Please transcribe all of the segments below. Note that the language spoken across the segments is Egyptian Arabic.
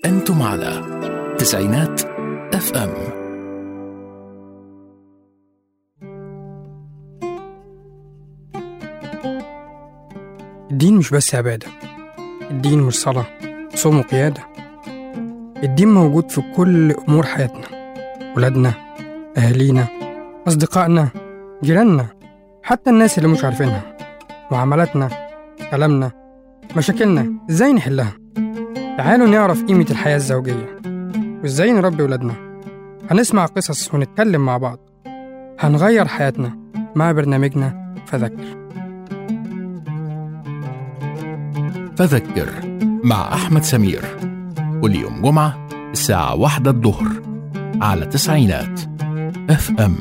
أنتم على تسعينات اف ام الدين مش بس عبادة الدين مش صلاة صوم وقيادة الدين موجود في كل أمور حياتنا ولادنا أهالينا أصدقائنا جيراننا حتى الناس اللي مش عارفينها معاملاتنا كلامنا مشاكلنا إزاي نحلها تعالوا نعرف قيمة الحياة الزوجية وإزاي نربي ولادنا هنسمع قصص ونتكلم مع بعض هنغير حياتنا مع برنامجنا فذكر فذكر مع أحمد سمير كل يوم جمعة الساعة واحدة الظهر على تسعينات اف ام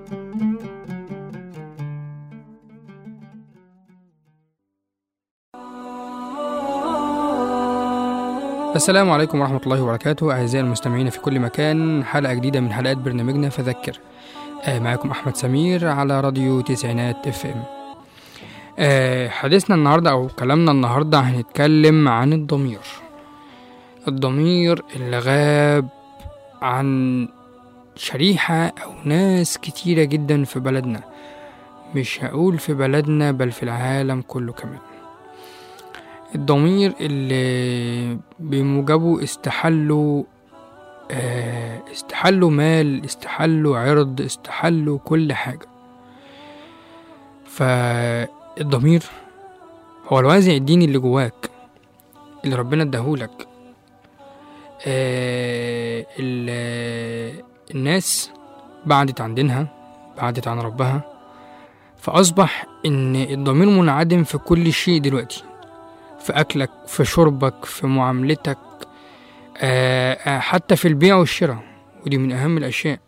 السلام عليكم ورحمة الله وبركاته أعزائي المستمعين في كل مكان حلقة جديدة من حلقات برنامجنا فذكر آه معكم أحمد سمير على راديو تسعينات اف ام آه حديثنا النهاردة أو كلامنا النهاردة هنتكلم عن الضمير الضمير اللي غاب عن شريحة أو ناس كتيرة جدا في بلدنا مش هقول في بلدنا بل في العالم كله كمان الضمير اللي بموجبه استحلوا آه، استحلوا مال استحلوا عرض استحلوا كل حاجة فالضمير هو الوازع الديني اللي جواك اللي ربنا اداهولك آه، ال- الناس بعدت عن دينها بعدت عن ربها فأصبح إن الضمير منعدم في كل شيء دلوقتي في أكلك في شربك في معاملتك آه، آه، حتى في البيع والشراء ودي من أهم الأشياء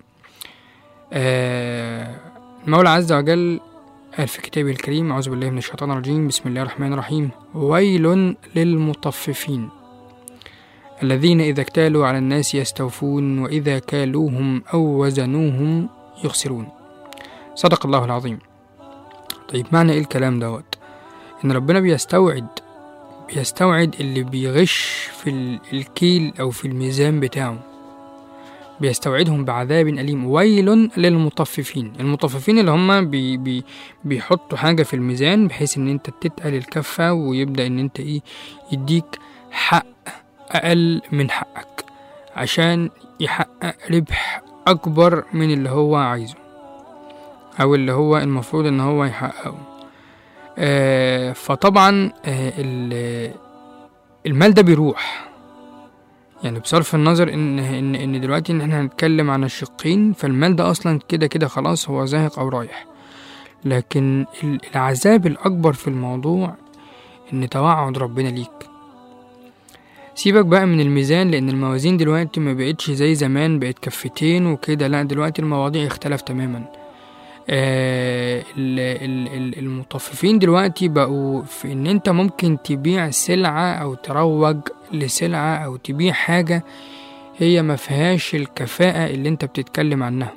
آه، المولى عز وجل قال في كتابه الكريم أعوذ بالله من الشيطان الرجيم بسم الله الرحمن الرحيم ويل للمطففين الذين إذا اكتالوا على الناس يستوفون وإذا كالوهم أو وزنوهم يخسرون صدق الله العظيم طيب معنى إيه الكلام دوت إن ربنا بيستوعد بيستوعد اللي بيغش في ال- الكيل أو في الميزان بتاعه بيستوعدهم بعذاب أليم ويل للمطففين المطففين اللي هم بي بي بيحطوا حاجة في الميزان بحيث إن أنت تتقل الكفة ويبدأ إن أنت إيه يديك حق أقل من حقك عشان يحقق ربح أكبر من اللي هو عايزه أو اللي هو المفروض إن هو يحققه آه، فطبعا آه، ال- المال ده بيروح يعني بصرف النظر ان ان ان دلوقتي ان احنا هنتكلم عن الشقين فالمال ده اصلا كده كده خلاص هو زاهق او رايح لكن ال- العذاب الاكبر في الموضوع ان توعد ربنا ليك سيبك بقى من الميزان لان الموازين دلوقتي ما بقتش زي زمان بقت كفتين وكده لا دلوقتي المواضيع اختلف تماما آه، ال- ال- ال- المطففين دلوقتي بقوا في ان انت ممكن تبيع سلعة او تروج لسلعة او تبيع حاجة هي ما فيهاش الكفاءة اللي انت بتتكلم عنها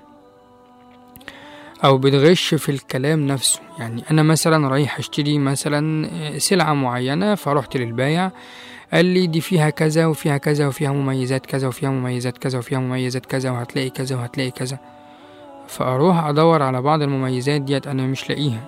او بتغش في الكلام نفسه يعني انا مثلا رايح اشتري مثلا آه، سلعة معينة فرحت للبايع قال لي دي فيها كذا وفيها كذا وفيها مميزات كذا وفيها مميزات كذا وفيها مميزات كذا وهتلاقي كذا وهتلاقي كذا فأروح أدور على بعض المميزات ديت أنا مش لاقيها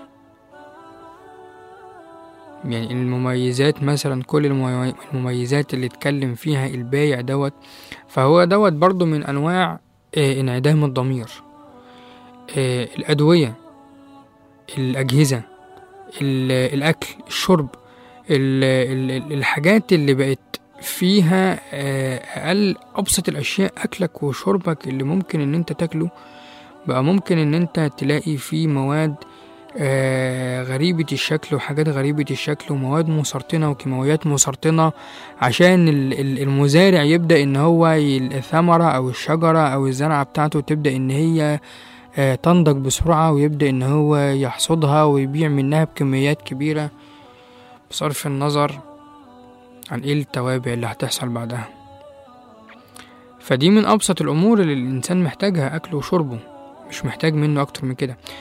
يعني المميزات مثلا كل الممي- المميزات اللي اتكلم فيها البايع دوت فهو دوت برضو من أنواع آه، انعدام الضمير آه، الأدوية الأجهزة ال- الأكل الشرب ال- ال- الحاجات اللي بقت فيها آه، أقل أبسط الأشياء أكلك وشربك اللي ممكن إن أنت تاكله بقى ممكن ان انت تلاقي فيه مواد آه غريبة الشكل وحاجات غريبة الشكل ومواد مسرطنة وكيماويات مسرطنة عشان ال- ال- المزارع يبدأ ان هو ي- الثمرة او الشجرة او الزرعة بتاعته تبدأ ان هي آه تنضج بسرعة ويبدأ ان هو يحصدها ويبيع منها بكميات كبيرة بصرف النظر عن ايه التوابع اللي هتحصل بعدها فدي من ابسط الامور اللي الانسان محتاجها اكله وشربه مش محتاج منه اكتر من كده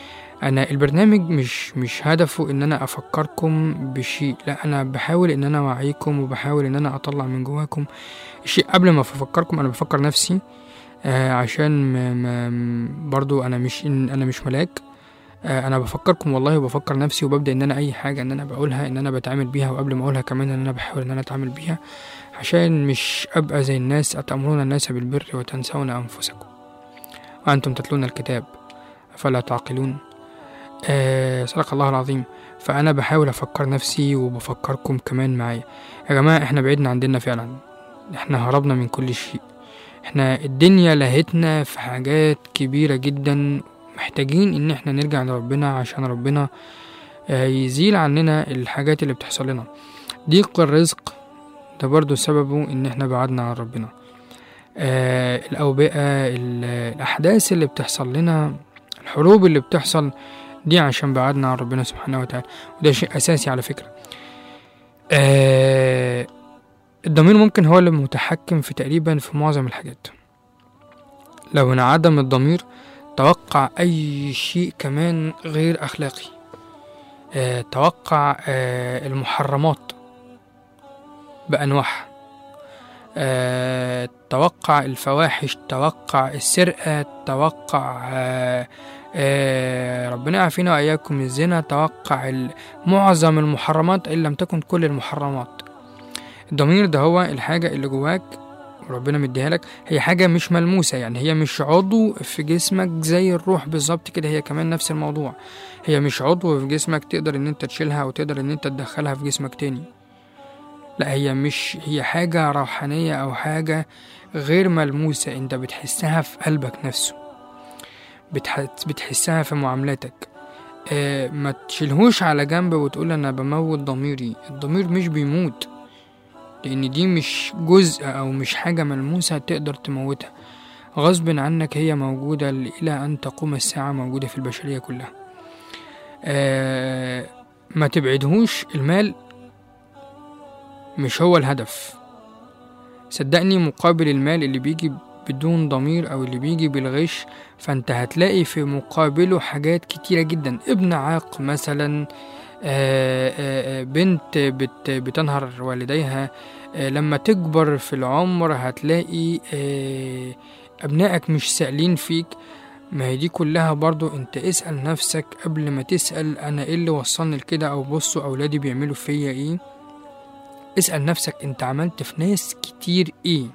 انا البرنامج مش مش هدفه ان انا افكركم بشيء لا انا بحاول ان انا اوعيكم وبحاول ان انا اطلع من جواكم الشيء قبل ما افكركم انا بفكر نفسي آه عشان ما ما برضو انا مش إن انا مش ملاك آه انا بفكركم والله وبفكر نفسي وببدا ان انا اي حاجه ان انا بقولها ان انا بتعامل بيها وقبل ما اقولها كمان ان انا بحاول ان انا اتعامل بيها عشان مش ابقى زي الناس اتامرون الناس بالبر وتنسون انفسكم وانتم تتلون الكتاب افلا تعقلون آه صدق الله العظيم فانا بحاول افكر نفسي وبفكركم كمان معايا يا جماعه احنا بعدنا عن ديننا فعلا احنا هربنا من كل شيء احنا الدنيا لهتنا في حاجات كبيرة جدا محتاجين ان احنا نرجع لربنا عشان ربنا آه، يزيل عننا الحاجات اللي بتحصل لنا ضيق الرزق ده برضو سببه ان احنا بعدنا عن ربنا آه الاوبئة ال- الاحداث اللي بتحصل لنا الحروب اللي بتحصل دي عشان بعدنا عن ربنا سبحانه وتعالى وده شيء اساسي على فكرة آه الضمير ممكن هو اللي متحكم في تقريبا في معظم الحاجات لو انعدم الضمير توقع أي شيء كمان غير أخلاقي آه، توقع آه، المحرمات بأنواعها آه، توقع الفواحش توقع السرقة توقع آه، آه، ربنا يعافينا وإياكم الزنا توقع ال- معظم المحرمات إن لم تكن كل المحرمات الضمير ده هو الحاجة اللي جواك وربنا مديها لك هي حاجة مش ملموسة يعني هي مش عضو في جسمك زي الروح بالظبط كده هي كمان نفس الموضوع هي مش عضو في جسمك تقدر ان انت تشيلها او تقدر ان انت تدخلها في جسمك تاني لا هي مش هي حاجة روحانية او حاجة غير ملموسة انت بتحسها في قلبك نفسه بتح- بتحسها في معاملاتك آه ما تشيلهوش على جنب وتقول انا بموت ضميري الضمير مش بيموت لأن دي مش جزء أو مش حاجة ملموسة تقدر تموتها غصب عنك هي موجودة إلى أن تقوم الساعة موجودة في البشرية كلها آه ما تبعدهوش المال مش هو الهدف صدقني مقابل المال اللي بيجي بدون ضمير أو اللي بيجي بالغش فأنت هتلاقي في مقابله حاجات كتيرة جدا ابن عاق مثلا آه، آه، آه، بنت بت بتنهر والديها آه، لما تكبر في العمر هتلاقي آه، أبنائك مش سائلين فيك ما هي دي كلها برضو انت اسأل نفسك قبل ما تسأل أنا ايه اللي وصلني لكده أو بصوا أولادي بيعملوا فيا ايه اسأل نفسك انت عملت في ناس كتير ايه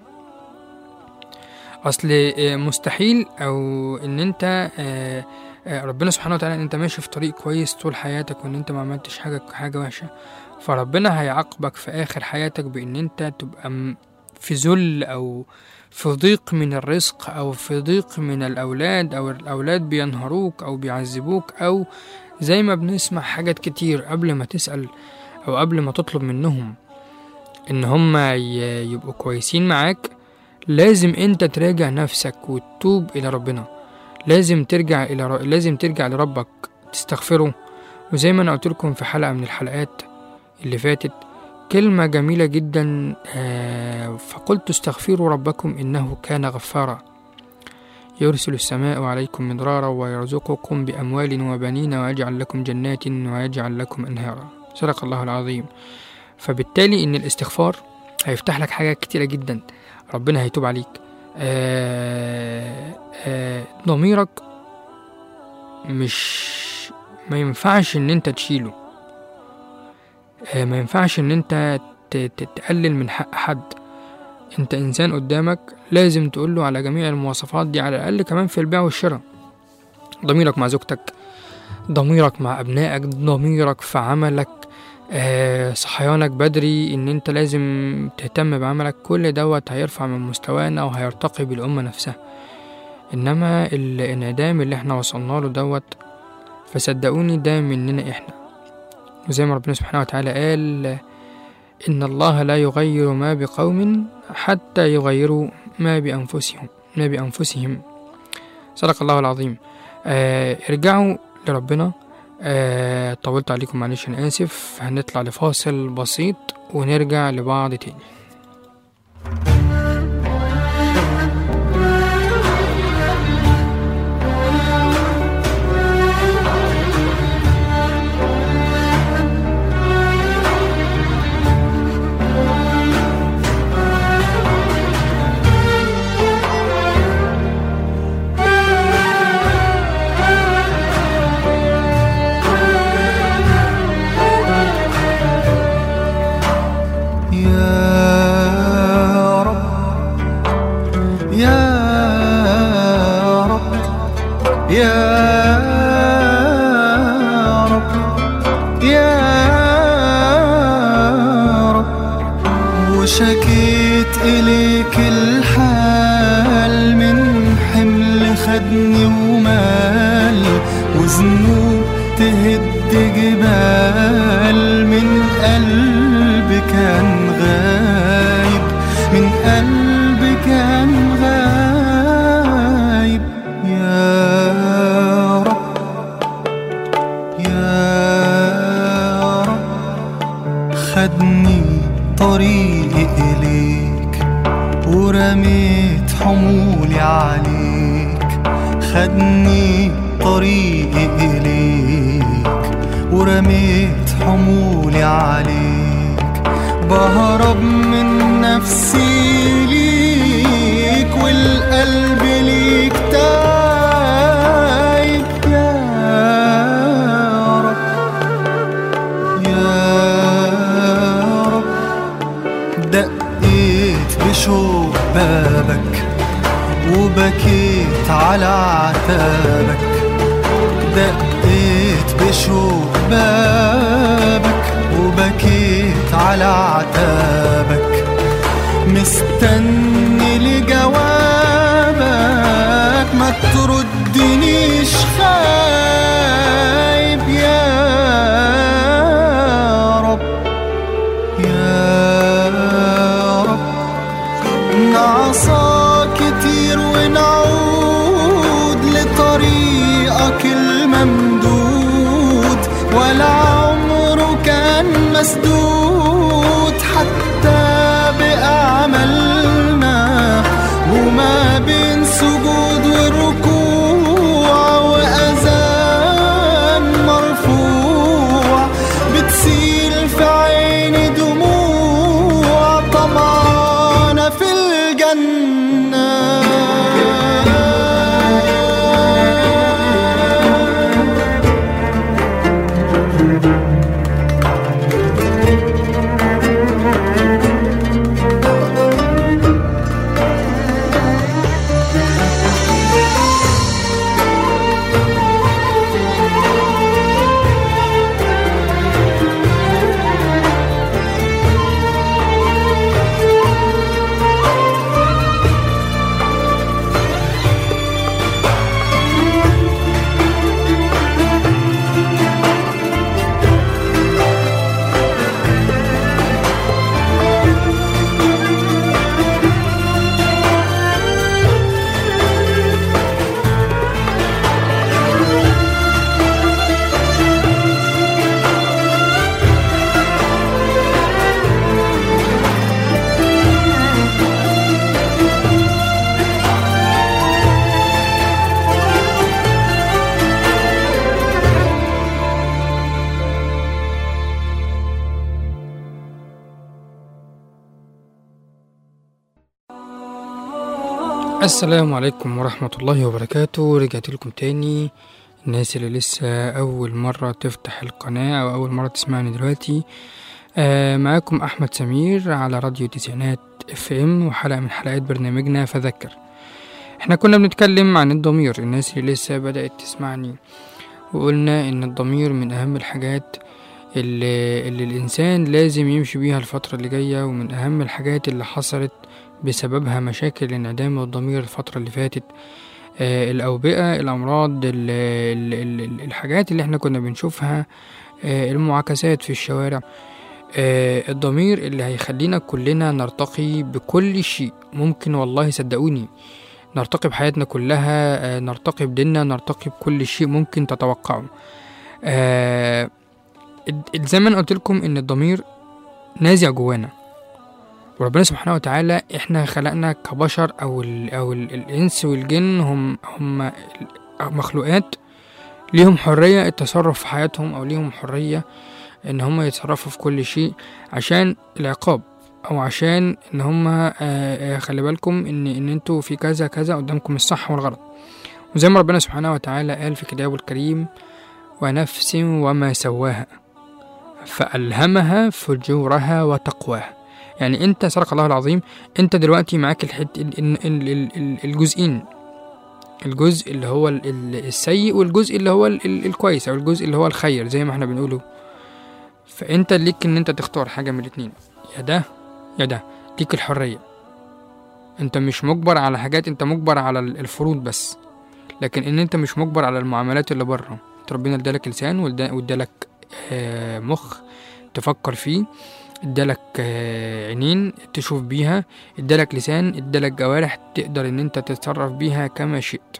أصل آه، مستحيل أو إن أنت آه، آه، ربنا سبحانه وتعالى ان انت ماشي في طريق كويس طول حياتك وان انت ما عملتش حاجه حاجه وحشه فربنا هيعاقبك في اخر حياتك بان انت تبقى م- في ذل او في ضيق من الرزق او في ضيق من الاولاد او الاولاد بينهروك او بيعذبوك او زي ما بنسمع حاجات كتير قبل ما تسال او قبل ما تطلب منهم ان هم ي- يبقوا كويسين معاك لازم انت تراجع نفسك وتتوب الى ربنا لازم ترجع الى ر... لازم ترجع لربك تستغفره وزي ما انا قلت لكم في حلقه من الحلقات اللي فاتت كلمه جميله جدا آه، فقلت استغفروا ربكم انه كان غفارا يرسل السماء عليكم مدرارا ويرزقكم باموال وبنين ويجعل لكم جنات ويجعل لكم انهارا صدق الله العظيم فبالتالي ان الاستغفار هيفتح لك حاجات كتيره جدا ربنا هيتوب عليك آه، آه، ضميرك مش ما ينفعش ان انت تشيله آه، ما ينفعش ان انت ت- ت- تقلل من حق حد انت انسان قدامك لازم تقوله على جميع المواصفات دي على الاقل كمان في البيع والشراء ضميرك مع زوجتك ضميرك مع ابنائك ضميرك في عملك آه، صحيانك بدري ان انت لازم تهتم بعملك كل دوت هيرفع من مستوانا وهيرتقي بالامه نفسها انما الانعدام اللي احنا وصلنا له دوت فصدقوني ده مننا احنا وزي ما ربنا سبحانه وتعالى قال ان الله لا يغير ما بقوم حتى يغيروا ما بانفسهم ما بانفسهم صدق الله العظيم آه ارجعوا لربنا آه طولت عليكم معلش انا اسف هنطلع لفاصل بسيط ونرجع لبعض تاني دقيت إليك الحال من حمل خدني ومال وذنوب تهد جبال من قلب كان غايب من قلب كان غايب يا رب يا رب خدني طريقي إليك ورميت حمولي عليك خدني طريقي إليك ورميت حمولي عليك بهرب من نفسي ليك والقلب ليك تايب يا رب يا رب دقيت بشوق بابك وبكيت على عتابك دقيت بشوق بابك وبكيت على عتابك مستني لجوابك ما تردنيش خايب يا رب يا رب نعصى كتير ونعود لطريقك الممدود ولا عمره كان مسدود حتى بأعمالنا وما بين سجود وركوع وأذان مرفوع بتسيل في عيني دموع طمعانة في الجنة السلام عليكم ورحمة الله وبركاته رجعت لكم تاني الناس اللي لسه أول مرة تفتح القناة أو أول مرة تسمعني دلوقتي آه معاكم أحمد سمير على راديو تسعينات اف ام وحلقة من حلقات برنامجنا فذكر احنا كنا بنتكلم عن الضمير الناس اللي لسه بدأت تسمعني وقلنا إن الضمير من أهم الحاجات اللي, اللي الإنسان لازم يمشي بيها الفترة اللي جاية ومن أهم الحاجات اللي حصلت بسببها مشاكل انعدام الضمير الفترة اللي فاتت آه الأوبئة الأمراض ال ال ال الحاجات اللي احنا كنا بنشوفها آه المعاكسات في الشوارع آه الضمير اللي هيخلينا كلنا نرتقي بكل شيء ممكن والله صدقوني نرتقي بحياتنا كلها آه نرتقي بديننا نرتقي بكل شيء ممكن تتوقعه آه زي ما انا قلت لكم ان الضمير نازع جوانا وربنا سبحانه وتعالى احنا خلقنا كبشر او ال او ال الانس والجن هم هم مخلوقات ليهم حرية التصرف في حياتهم او ليهم حرية ان هم يتصرفوا في كل شيء عشان العقاب او عشان ان هم خلي بالكم ان ان انتوا في كذا كذا قدامكم الصح والغلط وزي ما ربنا سبحانه وتعالى قال في كتابه الكريم ونفس وما سواها فألهمها فجورها وتقواها يعني انت صدق الله العظيم انت دلوقتي معاك الحت الجزئين الجزء اللي هو السيء والجزء اللي هو الكويس او الجزء اللي هو الخير زي ما احنا بنقوله فانت ليك ان انت تختار حاجه من الاتنين يا ده يا ده ليك الحريه انت مش مجبر على حاجات انت مجبر على ال- الفروض بس لكن ان انت مش مجبر على المعاملات اللي بره انت ربنا ادالك لسان وادى- وادالك آه، مخ تفكر فيه ادالك آه، عينين تشوف بيها ادالك لسان ادالك جوارح تقدر ان انت تتصرف بيها كما شئت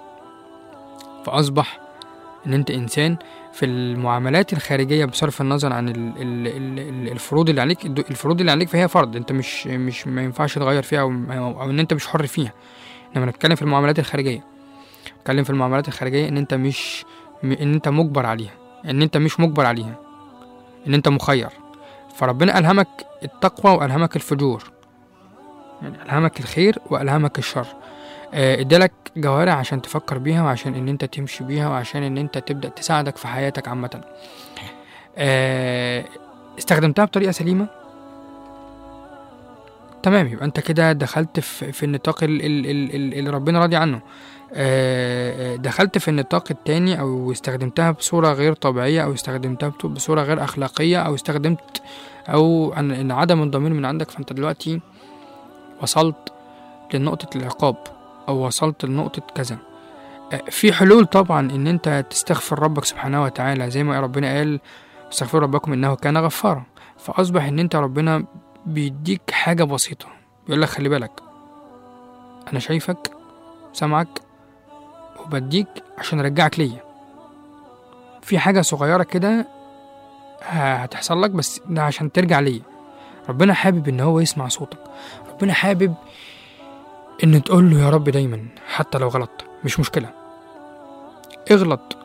فاصبح ان انت انسان في المعاملات الخارجيه بصرف النظر عن ال ال ال ال- الفروض اللي عليك الد- الفروض اللي عليك فهي فرض انت مش مش ما ينفعش تغير فيها او, أو, أو ان انت مش حر فيها انما نتكلم في المعاملات الخارجيه نتكلم في المعاملات الخارجيه ان انت مش م- ان انت مجبر عليها ان انت مش مجبر عليها ان انت مخير فربنا الهمك التقوى والهمك الفجور يعني الهمك الخير والهمك الشر آه، ادالك جوارح عشان تفكر بيها وعشان ان انت تمشي بيها وعشان ان انت تبدا تساعدك في حياتك عامه آه، استخدمتها بطريقه سليمه تمام يبقى انت كده دخلت في, في النطاق ال- ال- ال- ال- اللي ربنا راضي عنه آه، آه، دخلت في النطاق التاني او استخدمتها بصوره غير طبيعيه او استخدمتها بت- بصوره غير اخلاقيه او استخدمت او ان إن عدم الضمير من عندك فانت دلوقتي وصلت لنقطه العقاب او وصلت لنقطه كذا آه، في حلول طبعا ان انت تستغفر ربك سبحانه وتعالى زي ما ربنا قال استغفروا ربكم انه كان غفارا فاصبح ان انت ربنا بيديك حاجه بسيطه بيقول لك خلي بالك انا شايفك سامعك وبديك عشان ارجعك ليا في حاجه صغيره كده ه- هتحصل لك بس ده عشان ترجع ليا ربنا حابب ان هو يسمع صوتك ربنا حابب ان تقول له يا رب دايما حتى لو غلطت مش مشكله اغلط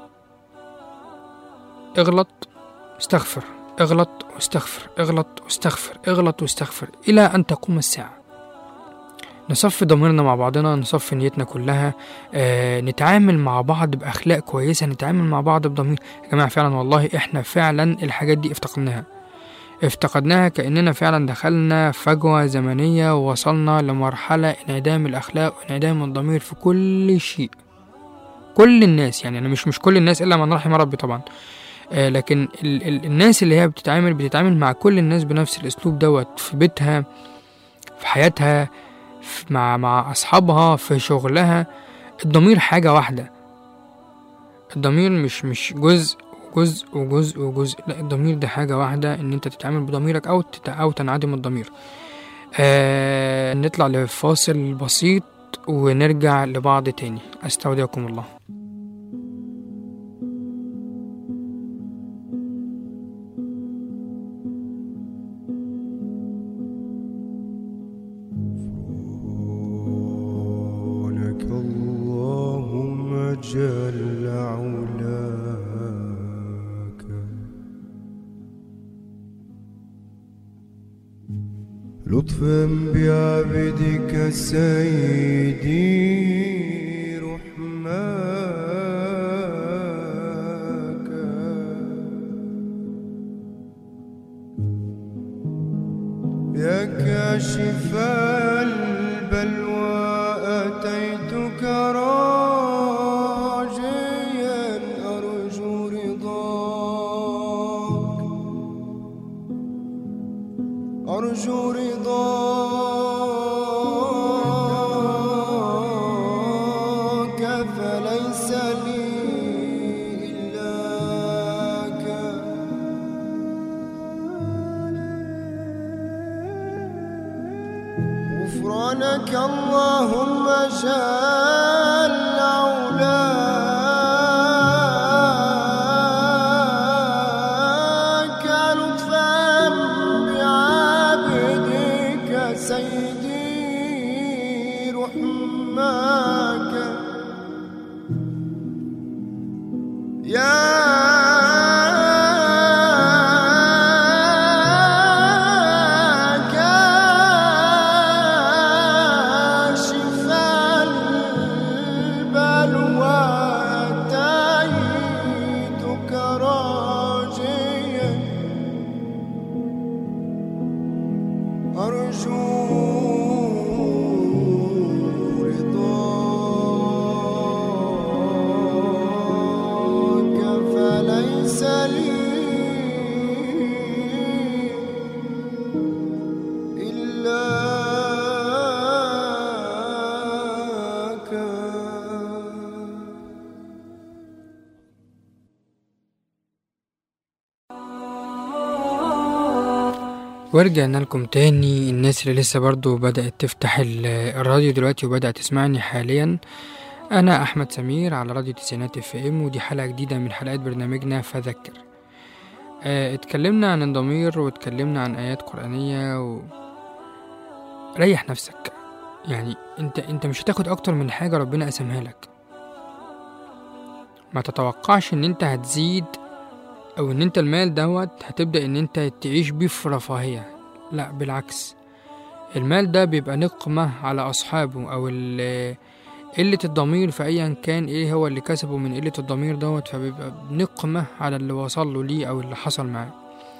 اغلط استغفر اغلط واستغفر اغلط واستغفر اغلط واستغفر الى ان تقوم الساعه نصفي ضميرنا مع بعضنا نصفي نيتنا كلها آه نتعامل مع بعض باخلاق كويسه نتعامل مع بعض بضمير يا جماعه فعلا والله احنا فعلا الحاجات دي افتقدناها افتقدناها كاننا فعلا دخلنا فجوه زمنيه ووصلنا لمرحله انعدام الاخلاق وانعدام الضمير في كل شيء كل الناس يعني انا مش مش كل الناس الا من رحم ربي طبعا آه لكن ال ال الناس اللي هي بتتعامل بتتعامل مع كل الناس بنفس الاسلوب دوت في بيتها في حياتها في مع مع اصحابها في شغلها الضمير حاجه واحده الضمير مش مش جزء وجزء وجزء وجزء لا الضمير ده حاجه واحده ان انت تتعامل بضميرك او تت او تنعدم الضمير آه نطلع لفاصل بسيط ونرجع لبعض تاني استودعكم الله سبحانك اللهم جل علاك لطفا بعبدك سيدي رحماك يا كاشف البلوى أتيتك راجيا أرجو رضاك أرجو رضاك فليس لي إلاك غفرانك اللهم جل علاك لطفا بعبدك سيدي رحماك يا كاشف البلوى أتيتك راجيا أرجو ورجعنا لكم تاني الناس اللي لسه برضو بدأت تفتح ال- الراديو دلوقتي وبدأت تسمعني حاليا أنا أحمد سمير على راديو تسعينات اف ام ودي حلقة جديدة من حلقات برنامجنا فذكر آه اتكلمنا عن الضمير واتكلمنا عن آيات قرآنية و... ريح نفسك يعني انت انت مش هتاخد اكتر من حاجة ربنا قسمها لك ما تتوقعش ان انت هتزيد او ان انت المال دوت هتبدأ ان انت تعيش بيه في رفاهية لا بالعكس المال ده بيبقى نقمة على أصحابه أو ال- قلة الضمير في أيا كان إيه هو اللي كسبه من قلة الضمير دوت فبيبقى نقمة على اللي وصل له ليه أو اللي حصل معاه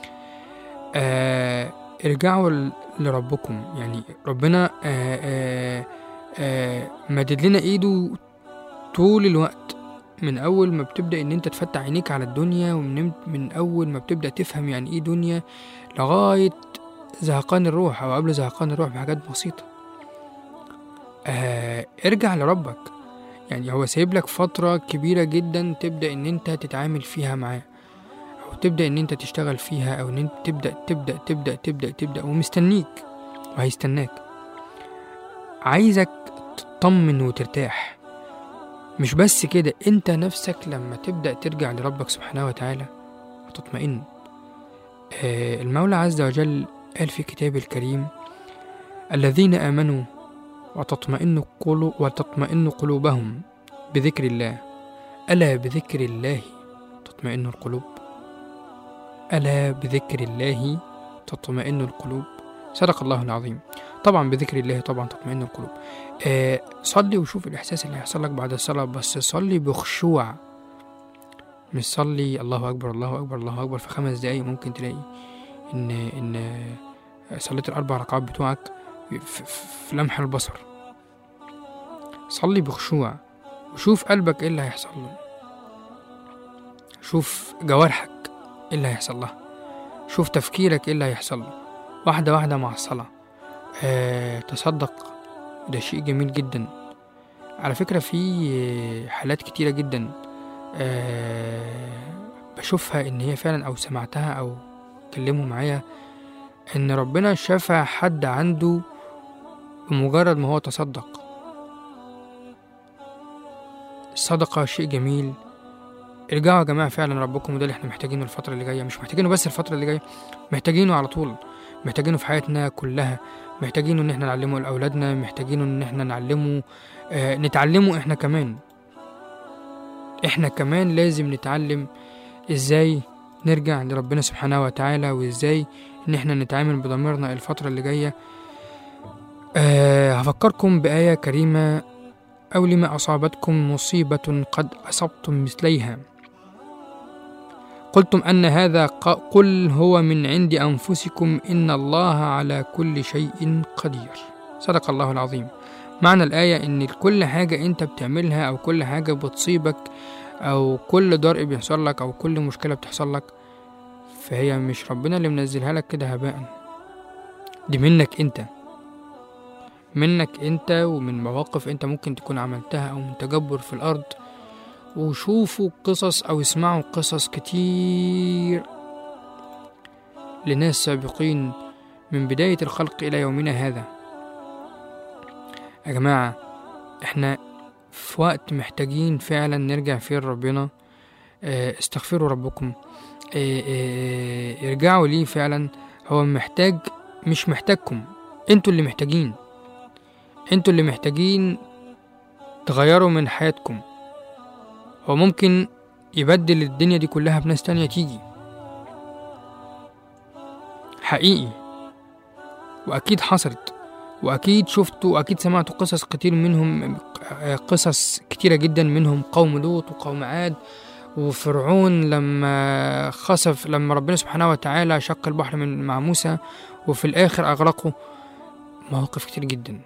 آه ارجعوا ل- لربكم يعني ربنا آه آه آه مدد لنا إيده طول الوقت من أول ما بتبدأ إن أنت تفتح عينيك على الدنيا ومن من أول ما بتبدأ تفهم يعني إيه دنيا لغاية زهقان الروح أو قبل زهقان الروح بحاجات بسيطة آه ارجع لربك يعني هو سايب لك فترة كبيرة جدا تبدأ إن أنت تتعامل فيها معاه أو تبدأ إن أنت تشتغل فيها أو إن أنت تبدأ تبدأ تبدأ تبدأ تبدأ ومستنيك وهيستناك عايزك تطمن وترتاح مش بس كده أنت نفسك لما تبدأ ترجع لربك سبحانه وتعالى هتطمئن آه المولى عز وجل قال في كتابه الكريم الذين آمنوا وتطمئن قلو وتطمئن قلوبهم بذكر الله ألا بذكر الله تطمئن القلوب ألا بذكر الله تطمئن القلوب صدق الله العظيم طبعا بذكر الله طبعا تطمئن القلوب آه صلي وشوف الإحساس اللي هيحصل لك بعد الصلاة بس صلي بخشوع مش صلي الله أكبر الله أكبر الله أكبر في خمس دقايق ممكن تلاقي إن إن صليت الأربع ركعات بتوعك في, في, في لمح البصر صلي بخشوع وشوف قلبك ايه اللي هيحصل له شوف جوارحك ايه اللي هيحصل لها شوف تفكيرك ايه اللي هيحصل له واحدة واحدة مع الصلاة آه تصدق ده شيء جميل جدا على فكرة في حالات كتيرة جدا آه بشوفها ان هي فعلا او سمعتها او كلموا معايا ان ربنا شفى حد عنده بمجرد ما هو تصدق الصدقة شيء جميل ارجعوا يا جماعة فعلا ربكم وده اللي احنا محتاجينه الفترة اللي جاية مش محتاجينه بس الفترة اللي جاية محتاجينه على طول محتاجينه في حياتنا كلها محتاجينه ان احنا نعلمه لأولادنا محتاجينه ان احنا نعلمه آه نتعلمه احنا كمان احنا كمان لازم نتعلم ازاي نرجع لربنا سبحانه وتعالى وازاي ان احنا نتعامل بضميرنا الفترة اللي جاية أه هفكركم بآية كريمة أو لما أصابتكم مصيبة قد أصبتم مثليها قلتم أن هذا ق- قل هو من عند أنفسكم إن الله على كل شيء قدير صدق الله العظيم معنى الآية إن كل حاجة أنت بتعملها أو كل حاجة بتصيبك أو كل ضرق بيحصل لك أو كل مشكلة بتحصل لك فهي مش ربنا اللي منزلها لك كده هباء دي منك انت منك انت ومن مواقف انت ممكن تكون عملتها او من تجبر في الارض وشوفوا قصص او اسمعوا قصص كتير لناس سابقين من بداية الخلق إلى يومنا هذا يا جماعة احنا في وقت محتاجين فعلا نرجع فيه لربنا اه، استغفروا ربكم اه، اه، ارجعوا ليه فعلا هو محتاج مش محتاجكم انتوا اللي محتاجين انتوا اللي محتاجين تغيروا من حياتكم هو ممكن يبدل الدنيا دي كلها بناس تانية تيجي حقيقي وأكيد حصلت وأكيد شفتوا وأكيد سمعتوا قصص كتير منهم آه، قصص كتيرة جدا منهم قوم لوط وقوم عاد وفرعون لما خسف لما ربنا سبحانه وتعالى شق البحر من مع موسى وفي الآخر أغرقه مواقف كتير جدا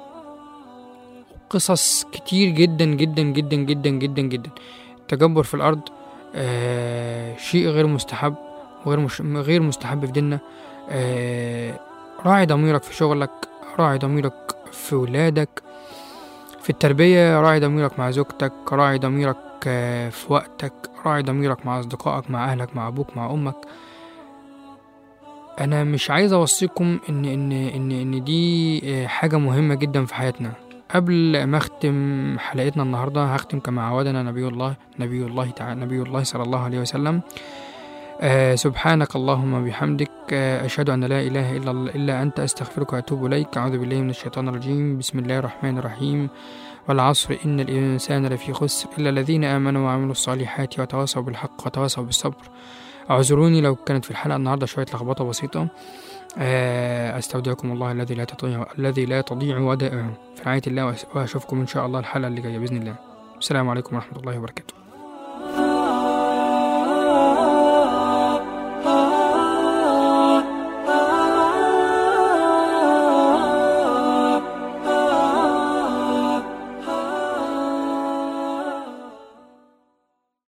قصص كتير جدا جدا جدا جدا جدا جدا التجبر في الأرض آه شيء غير مستحب وغير مش غير مستحب في ديننا آه راعي ضميرك في شغلك راعي ضميرك في ولادك في التربية راعي ضميرك مع زوجتك راعي ضميرك آه، في وقتك راعي ضميرك مع أصدقائك مع أهلك مع أبوك مع أمك انا مش عايز اوصيكم ان ان ان ان دي آه، حاجه مهمه جدا في حياتنا قبل ما اختم حلقتنا النهارده هختم كما عودنا نبي الله نبي الله تعالى نبي الله صلى الله عليه وسلم آه سبحانك اللهم وبحمدك آه أشهد أن لا إله إلا إلا أنت أستغفرك وأتوب إليك أعوذ بالله من الشيطان الرجيم بسم الله الرحمن الرحيم والعصر إن الإنسان لفي خسر إلا الذين آمنوا وعملوا الصالحات وتواصوا بالحق وتواصوا بالصبر اعذروني لو كانت في الحلقة النهاردة شوية لخبطة بسيطة آه، أستودعكم الله الذي لا تضيع الذي لا تضيع ودائعه في رعاية الله وأشوفكم إن شاء الله الحلقة اللي جاية بإذن الله السلام عليكم ورحمة الله وبركاته